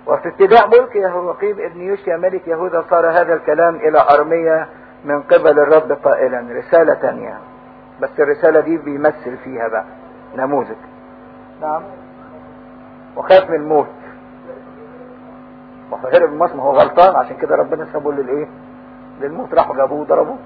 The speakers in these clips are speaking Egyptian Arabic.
وفي ابتداء ملك يهوقيم ابن يوشيا ملك يهوذا صار هذا الكلام الى ارمية من قبل الرب قائلا رسالة تانية بس الرسالة دي بيمثل فيها بقى نموذج نعم وخاف من الموت وهرب من مصر ما هو غلطان عشان كده ربنا سابه للايه للموت راحوا جابوه وضربوه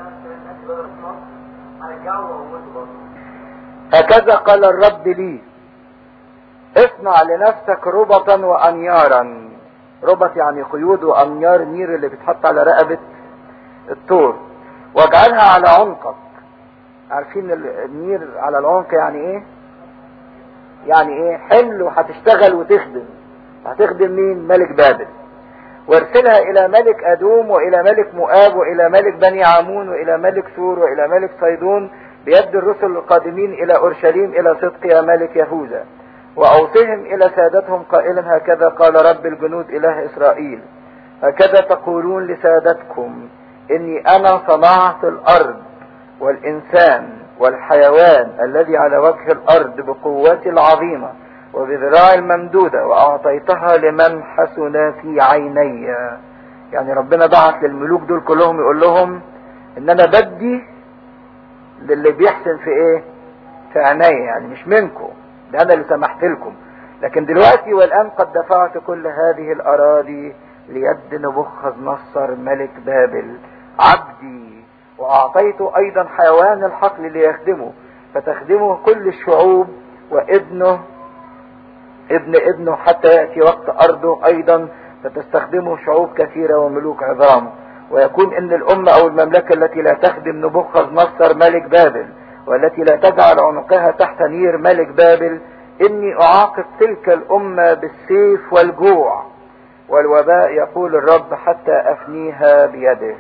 هكذا قال الرب لي اصنع لنفسك ربطا وانيارا ربط يعني قيود وانيار النير اللي بيتحط على رقبة الطور واجعلها على عنقك عارفين النير على العنق يعني ايه يعني ايه حمل وهتشتغل وتخدم هتخدم مين ملك بابل وارسلها الى ملك ادوم والى ملك مؤاب والى ملك بني عمون والى ملك سور والى ملك صيدون بيد الرسل القادمين الى اورشليم الى صدق يا ملك يهوذا واوصهم الى سادتهم قائلا هكذا قال رب الجنود اله اسرائيل هكذا تقولون لسادتكم اني انا صنعت الارض والانسان والحيوان الذي على وجه الارض بقوتي العظيمه وبذراع الممدودة واعطيتها لمن حسن في عيني يعني ربنا بعت للملوك دول كلهم يقول لهم ان انا بدي للي بيحسن في ايه في عيني يعني مش منكم ده انا اللي سمحت لكم لكن دلوقتي والان قد دفعت كل هذه الاراضي ليد نبوخذ نصر ملك بابل عبدي واعطيته ايضا حيوان الحقل ليخدمه فتخدمه كل الشعوب وابنه ابن ابنه حتى يأتي وقت أرضه أيضا فتستخدمه شعوب كثيرة وملوك عظام ويكون ان الأمة أو المملكة التي لا تخدم نبوخذ نصر ملك بابل والتي لا تجعل عنقها تحت نير ملك بابل إني أعاقب تلك الأمة بالسيف والجوع والوباء يقول الرب حتى أفنيها بيده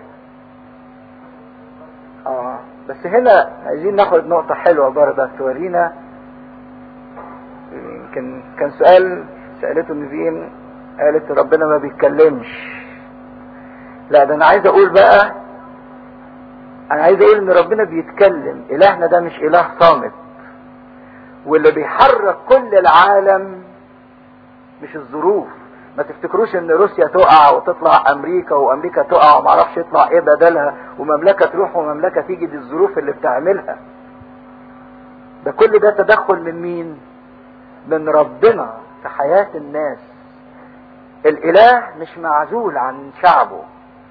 آه بس هنا عايزين ناخد نقطة حلوة برضه تورينا يمكن كان سؤال سألته نيفين قالت ربنا ما بيتكلمش لا ده انا عايز اقول بقى انا عايز اقول ان ربنا بيتكلم الهنا ده مش اله صامت واللي بيحرك كل العالم مش الظروف ما تفتكروش ان روسيا تقع وتطلع امريكا وامريكا تقع ومعرفش يطلع ايه بدلها ومملكة تروح ومملكة تيجي دي الظروف اللي بتعملها ده كل ده تدخل من مين من ربنا في حياة الناس الاله مش معزول عن شعبه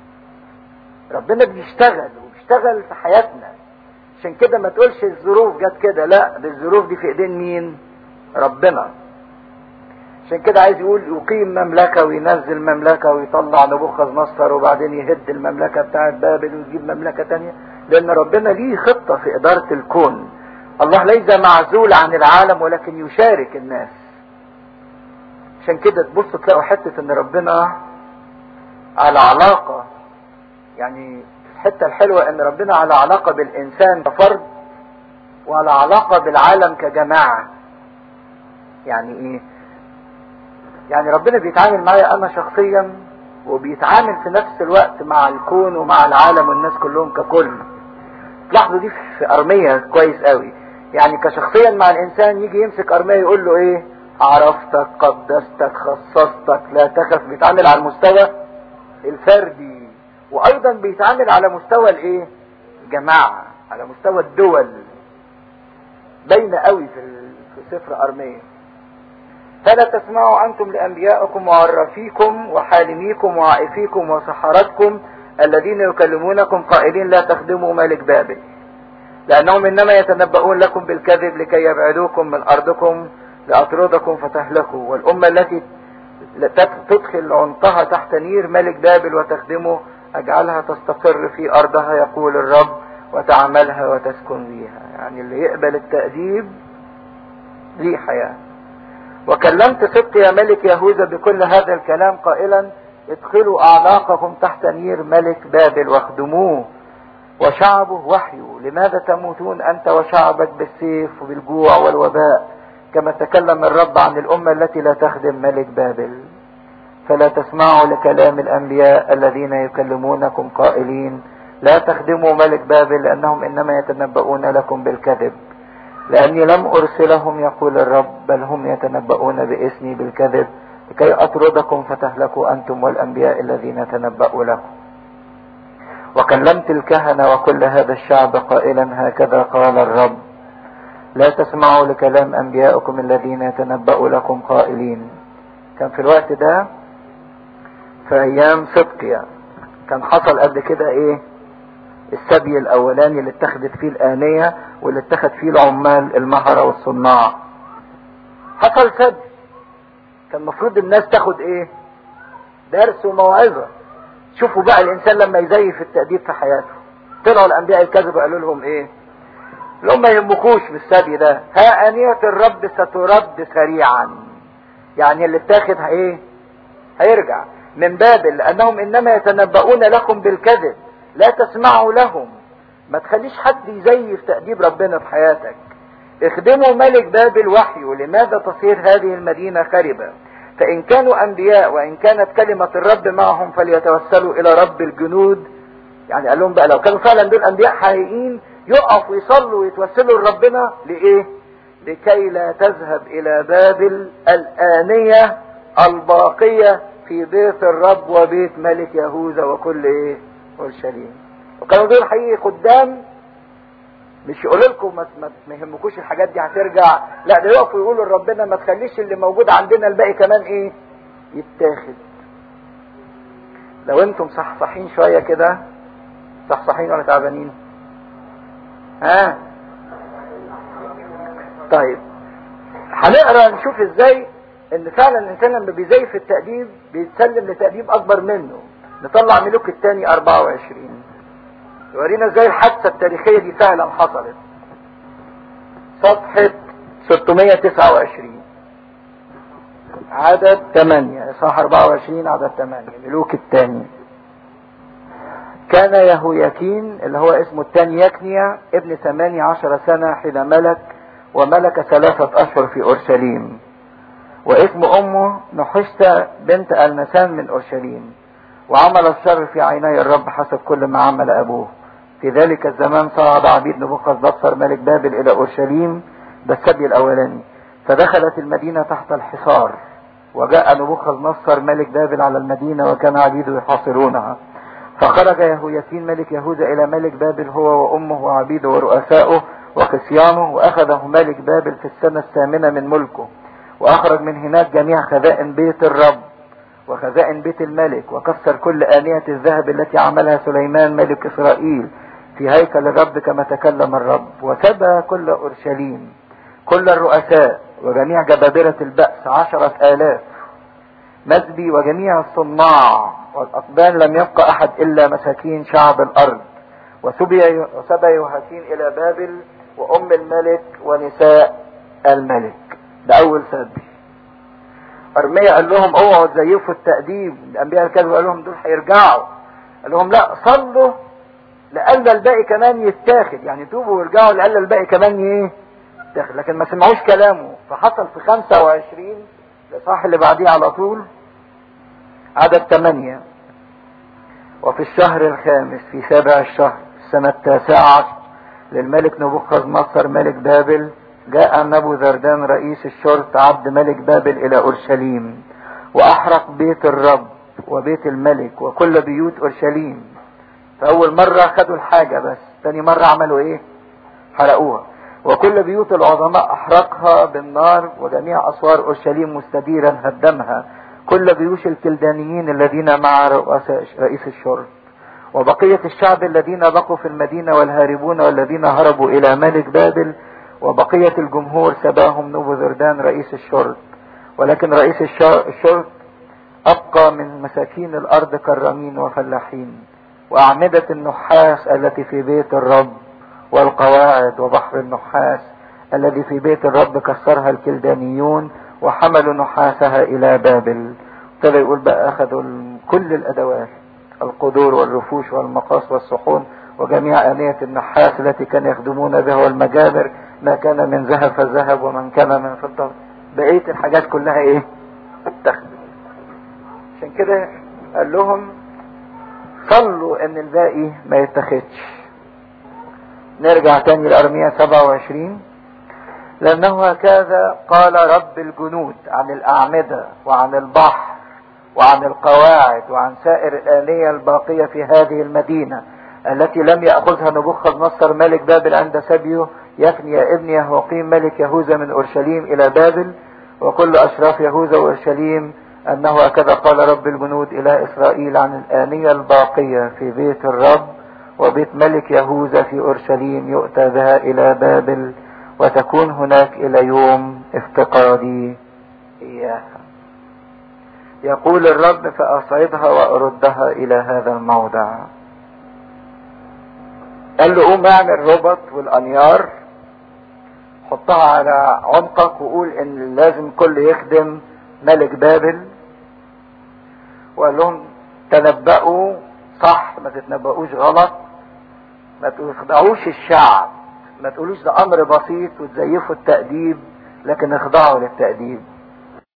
ربنا بيشتغل وبيشتغل في حياتنا عشان كده ما تقولش الظروف جت كده لا دي الظروف دي في ايدين مين ربنا عشان كده عايز يقول يقيم مملكة وينزل مملكة ويطلع نبوخذ نصر وبعدين يهد المملكة بتاعت بابل ويجيب مملكة تانية لان ربنا ليه خطة في ادارة الكون الله ليس معزول عن العالم ولكن يشارك الناس عشان كده تبصوا تلاقوا حتة ان ربنا على علاقة يعني الحتة الحلوة ان ربنا على علاقة بالانسان كفرد وعلى علاقة بالعالم كجماعة يعني ايه يعني ربنا بيتعامل معايا انا شخصيا وبيتعامل في نفس الوقت مع الكون ومع العالم والناس كلهم ككل تلاحظوا دي في ارمية كويس قوي يعني كشخصيا مع الانسان يجي يمسك ارمية يقول له ايه عرفتك قدستك خصصتك لا تخف بيتعامل على المستوى الفردي وايضا بيتعامل على مستوى الايه الجماعة على مستوى الدول باينه قوي في في سفر ارمية فلا تسمعوا انتم لانبيائكم وعرفيكم وحالميكم وعائفيكم وسحرتكم الذين يكلمونكم قائلين لا تخدموا ملك بابل لانهم انما يتنبؤون لكم بالكذب لكي يبعدوكم من ارضكم لاطردكم فتهلكوا والامه التي تدخل عنقها تحت نير ملك بابل وتخدمه اجعلها تستقر في ارضها يقول الرب وتعملها وتسكن فيها يعني اللي يقبل التأديب ليه حياة وكلمت صدق يا ملك يهوذا بكل هذا الكلام قائلا ادخلوا اعناقكم تحت نير ملك بابل واخدموه وشعبه وحيه لماذا تموتون انت وشعبك بالسيف وبالجوع والوباء كما تكلم الرب عن الامة التي لا تخدم ملك بابل فلا تسمعوا لكلام الانبياء الذين يكلمونكم قائلين لا تخدموا ملك بابل لانهم انما يتنبؤون لكم بالكذب لاني لم ارسلهم يقول الرب بل هم يتنبؤون باسمي بالكذب لكي أطردكم فتهلكوا أنتم والأنبياء الذين تنبأوا لكم وكلمت الكهنة وكل هذا الشعب قائلا هكذا قال الرب لا تسمعوا لكلام أنبيائكم الذين يتنبأوا لكم قائلين كان في الوقت ده في أيام صدقيا كان حصل قبل كده إيه السبي الأولاني اللي اتخذت فيه الآنية واللي اتخذ فيه العمال المهرة والصناع حصل سبي كان المفروض الناس تاخد ايه درس وموعظة شوفوا بقى الانسان لما يزيف التأديب في حياته طلعوا الانبياء الكذب قالوا لهم ايه لهم ما يهمكوش بالسبي ده ها انية الرب سترد سريعا يعني اللي اتاخد ايه هيرجع من بابل لانهم انما يتنبؤون لكم بالكذب لا تسمعوا لهم ما تخليش حد يزيف تأديب ربنا في حياتك اخدموا ملك بابل وحيه لماذا تصير هذه المدينة خربة فإن كانوا أنبياء وإن كانت كلمة الرب معهم فليتوسلوا إلى رب الجنود يعني قال لهم بقى لو كانوا فعلا دول أنبياء حقيقيين يقفوا يصلوا ويتوسلوا لربنا لإيه؟ لكي لا تذهب إلى بابل الآنية الباقية في بيت الرب وبيت ملك يهوذا وكل إيه؟ اورشليم وكانوا دول حقيقي قدام مش يقول لكم ما, ما يهمكوش الحاجات دي هترجع لا ده يقفوا يقولوا لربنا ما تخليش اللي موجود عندنا الباقي كمان ايه يتاخد لو انتم صحصحين شويه كده صحصحين ولا تعبانين ها طيب هنقرا نشوف ازاي ان فعلا الانسان لما بيزيف التأديب بيتسلم لتأديب اكبر منه نطلع ملوك الثاني 24 يورينا ازاي الحادثة التاريخية دي فعلا حصلت صفحة 629 عدد 8 اصحاح 24 عدد 8 ملوك الثاني كان يهوياكين اللي هو اسمه الثاني يكنيا ابن 18 سنة حين ملك وملك ثلاثة أشهر في أورشليم واسم أمه نحشت بنت المسان من أورشليم وعمل الشر في عيني الرب حسب كل ما عمل أبوه في ذلك الزمان صعد عبيد نبوخذ نصر ملك بابل إلى أورشليم ده السبي الأولاني فدخلت المدينة تحت الحصار وجاء نبوخذ نصر ملك بابل على المدينة وكان عبيده يحاصرونها فخرج يهوياكين ملك يهوذا إلى ملك بابل هو وأمه وعبيده ورؤساؤه وخصيانه وأخذه ملك بابل في السنة الثامنة من ملكه وأخرج من هناك جميع خزائن بيت الرب وخزائن بيت الملك وكسر كل آنية الذهب التي عملها سليمان ملك إسرائيل في هيكل الرب كما تكلم الرب وسبى كل أورشليم كل الرؤساء وجميع جبابرة البأس عشرة آلاف مزبي وجميع الصناع والأقبال لم يبقى أحد إلا مساكين شعب الأرض وسبي وسبى يهاكين إلى بابل وأم الملك ونساء الملك ده أول سبي أرميا قال لهم اوعوا تزيفوا التأديب الأنبياء الكذب قال لهم دول هيرجعوا قال لهم لا صلوا لألا الباقي كمان يتاخد يعني توبوا وارجعوا لألا الباقي كمان ايه يتاخد لكن ما سمعوش كلامه فحصل في 25 الإصحاح اللي بعديه على طول عدد 8 وفي الشهر الخامس في سابع الشهر السنة التاسعة عشر للملك نبوخذ نصر ملك بابل جاء نبو زردان رئيس الشرطة عبد ملك بابل إلى أورشليم وأحرق بيت الرب وبيت الملك وكل بيوت أورشليم فأول مرة خدوا الحاجة بس تاني مرة عملوا إيه حرقوها وكل بيوت العظماء أحرقها بالنار وجميع أسوار أورشليم مستديرا هدمها كل جيوش الكلدانيين الذين مع رئيس الشرطة وبقية الشعب الذين بقوا في المدينة والهاربون والذين هربوا إلى ملك بابل وبقية الجمهور سباهم نبو زردان رئيس الشرط ولكن رئيس الشرط أبقى من مساكين الأرض كرامين وفلاحين وأعمدة النحاس التي في بيت الرب والقواعد وبحر النحاس الذي في بيت الرب كسرها الكلدانيون وحملوا نحاسها إلى بابل ابتدى يقول بقى أخذوا كل الأدوات القدور والرفوش والمقاس والصحون وجميع آنية النحاس التي كانوا يخدمون بها والمجابر ما كان من ذهب فالذهب ومن كان من فضة بقية الحاجات كلها ايه اتخذ عشان كده قال لهم صلوا ان الباقي ما يتخذش نرجع تاني لأرمية 27 لأنه هكذا قال رب الجنود عن الأعمدة وعن البحر وعن القواعد وعن سائر الآلية الباقية في هذه المدينة التي لم يأخذها نبوخذ نصر ملك بابل عند سبيه يفني يا ابن يهوقيم ملك يهوذا من أورشليم إلى بابل وكل أشراف يهوذا وأورشليم أنه هكذا قال رب الجنود إلى إسرائيل عن الآنية الباقية في بيت الرب وبيت ملك يهوذا في أورشليم يؤتى بها إلى بابل وتكون هناك إلى يوم افتقادي إياها يقول الرب فأصعدها وأردها إلى هذا الموضع قال له قوم اعمل ربط والأنيار حطها على عنقك وقول ان لازم كل يخدم ملك بابل وقال لهم تنبأوا صح ما تتنبأوش غلط ما تخدعوش الشعب ما تقولوش ده امر بسيط وتزيفوا التأديب لكن اخضعوا للتأديب